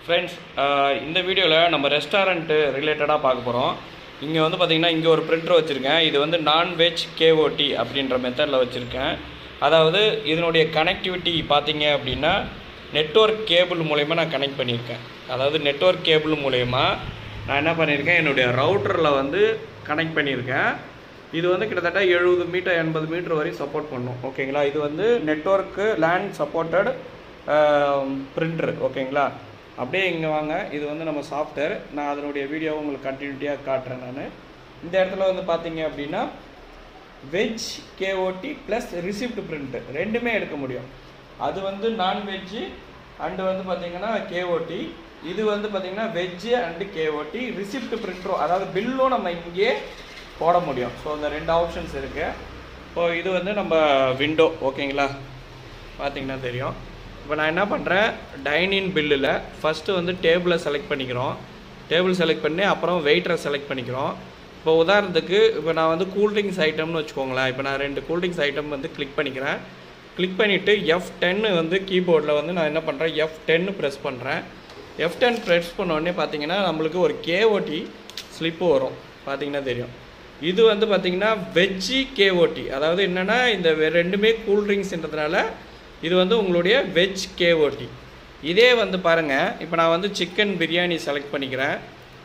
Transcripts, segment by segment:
friends இந்த வீடியோவில் நம்ம ரெஸ்டாரண்ட்டு ரிலேட்டடாக பார்க்க போகிறோம் இங்கே வந்து பார்த்தீங்கன்னா இங்கே ஒரு பிரிண்டர் வச்சுருக்கேன் இது வந்து நான்வெஜ் கேஓடி அப்படின்ற மெத்தடில் வச்சுருக்கேன் அதாவது இதனுடைய கனெக்டிவிட்டி பார்த்தீங்க அப்படின்னா நெட்வொர்க் கேபிள் மூலயமா நான் கனெக்ட் பண்ணியிருக்கேன் அதாவது நெட்வொர்க் கேபிள் மூலயமா நான் என்ன பண்ணியிருக்கேன் என்னுடைய ரவுட்டரில் வந்து கனெக்ட் பண்ணியிருக்கேன் இது வந்து கிட்டத்தட்ட எழுபது மீட்டர் எண்பது மீட்டர் வரையும் சப்போர்ட் பண்ணும் ஓகேங்களா இது வந்து நெட்வொர்க்கு லேண்ட் சப்போர்ட்டட் பிரிண்டர் ஓகேங்களா அப்படியே இங்கே வாங்க இது வந்து நம்ம சாஃப்ட்வேர் நான் அதனுடைய வீடியோ உங்களுக்கு கண்டினியூட்டியாக காட்டுறேன் நான் இந்த இடத்துல வந்து பார்த்தீங்க அப்படின்னா veg KOT plus receipt print ரெண்டுமே எடுக்க முடியும் அது வந்து நான்வெஜ்ஜு அண்டு வந்து பார்த்தீங்கன்னா கேஓடி இது வந்து பார்த்தீங்கன்னா வெஜ்ஜு அண்டு கேஓடி ரிசிப்ட் பிரிண்டரும் அதாவது பில்லும் நம்ம இங்கே போட முடியும் ஸோ அந்த ரெண்டு ஆப்ஷன்ஸ் இருக்குது ஸோ இது வந்து நம்ம விண்டோ ஓகேங்களா பார்த்தீங்கன்னா தெரியும் இப்போ நான் என்ன பண்ணுறேன் டைனிங் பில்லில் ஃபஸ்ட்டு வந்து டேபிளை செலக்ட் பண்ணிக்கிறோம் டேபிள் செலக்ட் பண்ணி அப்புறம் வெயிட்டரை செலக்ட் பண்ணிக்கிறோம் இப்போ உதாரணத்துக்கு இப்போ நான் வந்து கூல்ட்ரிங்க்ஸ் ஐட்டம்னு வச்சுக்கோங்களேன் இப்போ நான் ரெண்டு கூல்ட்ரிங்க்ஸ் ஐட்டம் வந்து கிளிக் பண்ணிக்கிறேன் கிளிக் பண்ணிவிட்டு எஃப் டென்னு வந்து கீபோர்டில் வந்து நான் என்ன பண்ணுறேன் எஃப் டென்னு ப்ரெஸ் பண்ணுறேன் எஃப் டென் ப்ரெஸ் பண்ண உடனே பார்த்தீங்கன்னா நம்மளுக்கு ஒரு கேஓடி ஸ்லிப்பு வரும் பார்த்தீங்கன்னா தெரியும் இது வந்து பார்த்தீங்கன்னா வெஜ்ஜி கேஓடி அதாவது என்னென்னா இந்த வெ- ரெண்டுமே கூல்ட்ரிங்க்ஸ்ன்றதுனால இது வந்து உங்களுடைய வெஜ் கேஓடி இதே வந்து பாருங்கள் இப்போ நான் வந்து சிக்கன் பிரியாணி செலக்ட் பண்ணிக்கிறேன்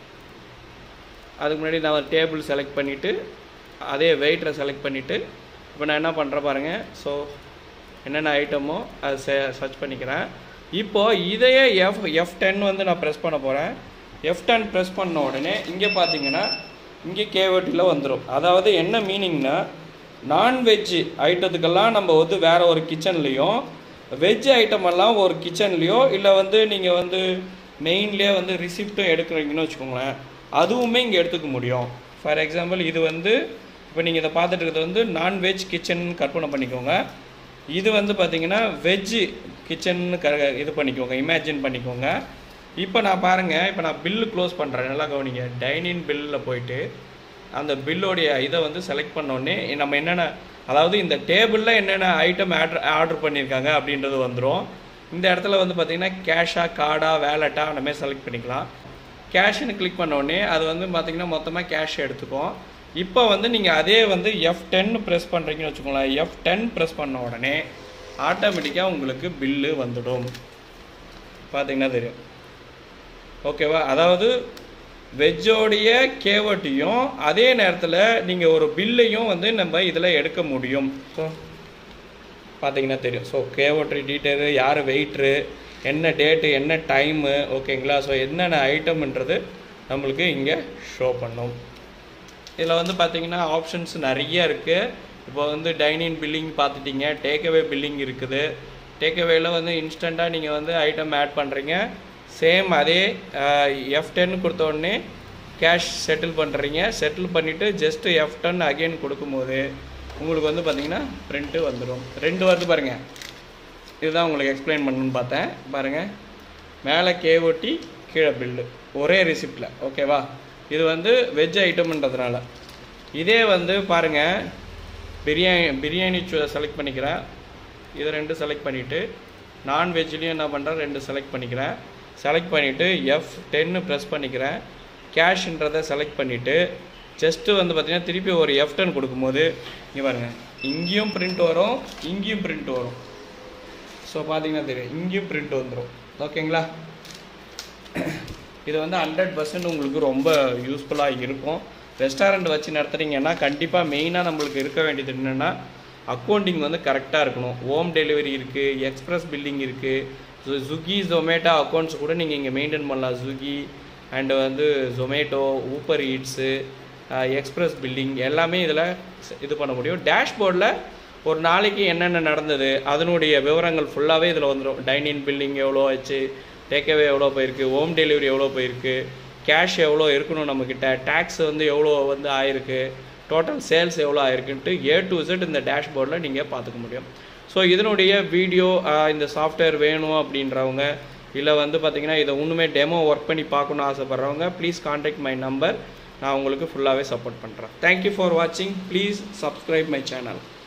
அதுக்கு முன்னாடி நான் டேபிள் செலக்ட் பண்ணிவிட்டு அதே வெயிட்டரை செலக்ட் பண்ணிவிட்டு இப்போ நான் என்ன பண்ணுறேன் பாருங்கள் ஸோ என்னென்ன ஐட்டமோ அதை சர்ச் பண்ணிக்கிறேன் இப்போது இதையே எஃப் எஃப் டென் வந்து நான் ப்ரெஸ் பண்ண போகிறேன் எஃப் டென் ப்ரெஸ் பண்ண உடனே இங்கே பார்த்தீங்கன்னா இங்கே கேவட்டியில் வந்துடும் அதாவது என்ன மீனிங்னா நான்வெஜ் ஐட்டத்துக்கெல்லாம் நம்ம வந்து வேற ஒரு கிச்சன்லேயும் வெஜ் ஐட்டம் எல்லாம் ஒரு கிச்சன்லேயோ இல்லை வந்து நீங்கள் வந்து மெயின்லேயே வந்து ரிசிப்ட்டும் எடுக்கிறீங்கன்னு வச்சுக்கோங்களேன் அதுவுமே இங்கே எடுத்துக்க முடியும் ஃபார் எக்ஸாம்பிள் இது வந்து இப்போ நீங்கள் இதை பார்த்துட்டு இருக்கிறது வந்து நான்வெஜ் கிச்சன் கற்பனை பண்ணிக்கோங்க இது வந்து பார்த்தீங்கன்னா வெஜ்ஜு கிச்சன்னு க இது பண்ணிக்கோங்க இமேஜின் பண்ணிக்கோங்க இப்போ நான் பாருங்கள் இப்போ நான் பில்லு க்ளோஸ் பண்ணுறேன் நல்லா கவனிங்க டைனிங் பில்லில் போயிட்டு அந்த பில்லோடைய இதை வந்து செலக்ட் பண்ணோடனே நம்ம என்னென்ன அதாவது இந்த டேபிளில் என்னென்ன ஐட்டம் ஆர்டர் ஆர்டர் பண்ணியிருக்காங்க அப்படின்றது வந்துடும் இந்த இடத்துல வந்து பார்த்தீங்கன்னா கேஷா கார்டா வேலட்டா அந்த மாதிரி செலக்ட் பண்ணிக்கலாம் கேஷ்னு கிளிக் பண்ண உடனே அது வந்து பார்த்தீங்கன்னா மொத்தமாக கேஷ் எடுத்துக்கும் இப்போ வந்து நீங்கள் அதே வந்து எஃப் டென் ப்ரெஸ் பண்ணுறீங்கன்னு வச்சுக்கோங்களேன் எஃப் டென் ப்ரெஸ் பண்ண உடனே ஆட்டோமேட்டிக்காக உங்களுக்கு பில்லு வந்துடும் பார்த்தீங்கன்னா தெரியும் ஓகேவா அதாவது வெஜ்ஜோடைய கேவட்டியும் அதே நேரத்தில் நீங்கள் ஒரு பில்லையும் வந்து நம்ம இதில் எடுக்க முடியும் ஸோ பார்த்தீங்கன்னா தெரியும் ஸோ கேவோட்ரி டீட்டெயிலு யார் வெயிட்ரு என்ன டேட்டு என்ன டைமு ஓகேங்களா ஸோ என்னென்ன ஐட்டம்ன்றது நம்மளுக்கு இங்கே ஷோ பண்ணும் இதில் வந்து பார்த்தீங்கன்னா ஆப்ஷன்ஸ் நிறைய இருக்குது இப்போ வந்து டைனிங் பில்லிங் பார்த்துட்டீங்க டேக்அவே பில்லிங் இருக்குது டேக்அவேல வந்து இன்ஸ்டண்ட்டாக நீங்கள் வந்து ஐட்டம் ஆட் பண்ணுறீங்க சேம் அதே எஃப் டென் கொடுத்த உடனே கேஷ் செட்டில் பண்ணுறீங்க செட்டில் பண்ணிவிட்டு ஜஸ்ட்டு எஃப் டென் அகெயின் கொடுக்கும்போது உங்களுக்கு வந்து பார்த்தீங்கன்னா பிரிண்ட்டு வந்துடும் ரெண்டு வருது பாருங்கள் இதுதான் உங்களுக்கு எக்ஸ்பிளைன் பண்ணணும்னு பார்த்தேன் பாருங்கள் மேலே கேஓடி கீழே பில்லு ஒரே ரிசிப்டில் ஓகேவா இது வந்து வெஜ் ஐட்டம்ன்றதுனால இதே வந்து பாருங்கள் பிரியாணி பிரியாணி செலக்ட் பண்ணிக்கிறேன் இது ரெண்டு செலக்ட் பண்ணிவிட்டு நான்வெஜ்லேயும் என்ன பண்ணுறேன் ரெண்டு செலக்ட் பண்ணிக்கிறேன் செலக்ட் பண்ணிவிட்டு எஃப் டென்னு ப்ரெஸ் பண்ணிக்கிறேன் கேஷ்ன்றதை செலக்ட் பண்ணிவிட்டு ஜஸ்ட்டு வந்து பார்த்தீங்கன்னா திருப்பி ஒரு எஃப் டென் கொடுக்கும்போது இங்கே பாருங்கள் இங்கேயும் பிரிண்ட் வரும் இங்கேயும் பிரிண்ட் வரும் ஸோ பார்த்தீங்கன்னா தெரியும் இங்கேயும் பிரிண்ட் வந்துடும் ஓகேங்களா இது வந்து ஹண்ட்ரட் பர்சன்ட் உங்களுக்கு ரொம்ப யூஸ்ஃபுல்லாக இருக்கும் ரெஸ்டாரண்ட் வச்சு நடத்துறீங்கன்னா கண்டிப்பாக மெயினாக நம்மளுக்கு இருக்க வேண்டியது என்னென்னா அக்கௌண்டிங் வந்து கரெக்டாக இருக்கணும் ஹோம் டெலிவரி இருக்குது எக்ஸ்பிரஸ் பில்லிங் இருக்குது ஸ்விக்கி ஜொமேட்டோ அக்கௌண்ட்ஸ் கூட நீங்கள் இங்கே மெயின்டைன் பண்ணலாம் ஸ்விக்கி அண்டு வந்து Zomato Uber Eats express billing எல்லாமே இதில் இது பண்ண முடியும் டேஷ்போர்டில் ஒரு நாளைக்கு என்னென்ன நடந்தது அதனுடைய விவரங்கள் ஃபுல்லாகவே இதில் வந்துடும் டைனிங் பில்லிங் எவ்வளோ ஆச்சு டேக்அவே எவ்வளோ போயிருக்கு ஹோம் டெலிவரி எவ்வளோ போயிருக்கு கேஷ் எவ்வளோ இருக்கணும் நம்மக்கிட்ட டேக்ஸ் வந்து எவ்வளோ வந்து ஆயிருக்கு டோட்டல் சேல்ஸ் எவ்வளோ ஆயிருக்குன்ட்டு ஏ டு Z இந்த டேஷ்போர்டில் நீங்கள் பார்த்துக்க முடியும் ஸோ இதனுடைய வீடியோ இந்த சாஃப்ட்வேர் வேணும் அப்படின்றவங்க இல்லை வந்து பார்த்தீங்கன்னா இதை ஒன்றுமே டெமோ ஒர்க் பண்ணி பார்க்கணுன்னு ஆசைப்பட்றவங்க ப்ளீஸ் காண்டாக்ட் மை நம்பர் நான் உங்களுக்கு ஃபுல்லாகவே சப்போர்ட் பண்ணுறேன் தேங்க்யூ ஃபார் வாட்சிங் ப்ளீஸ் சப்ஸ்கிரைப் மை சேனல்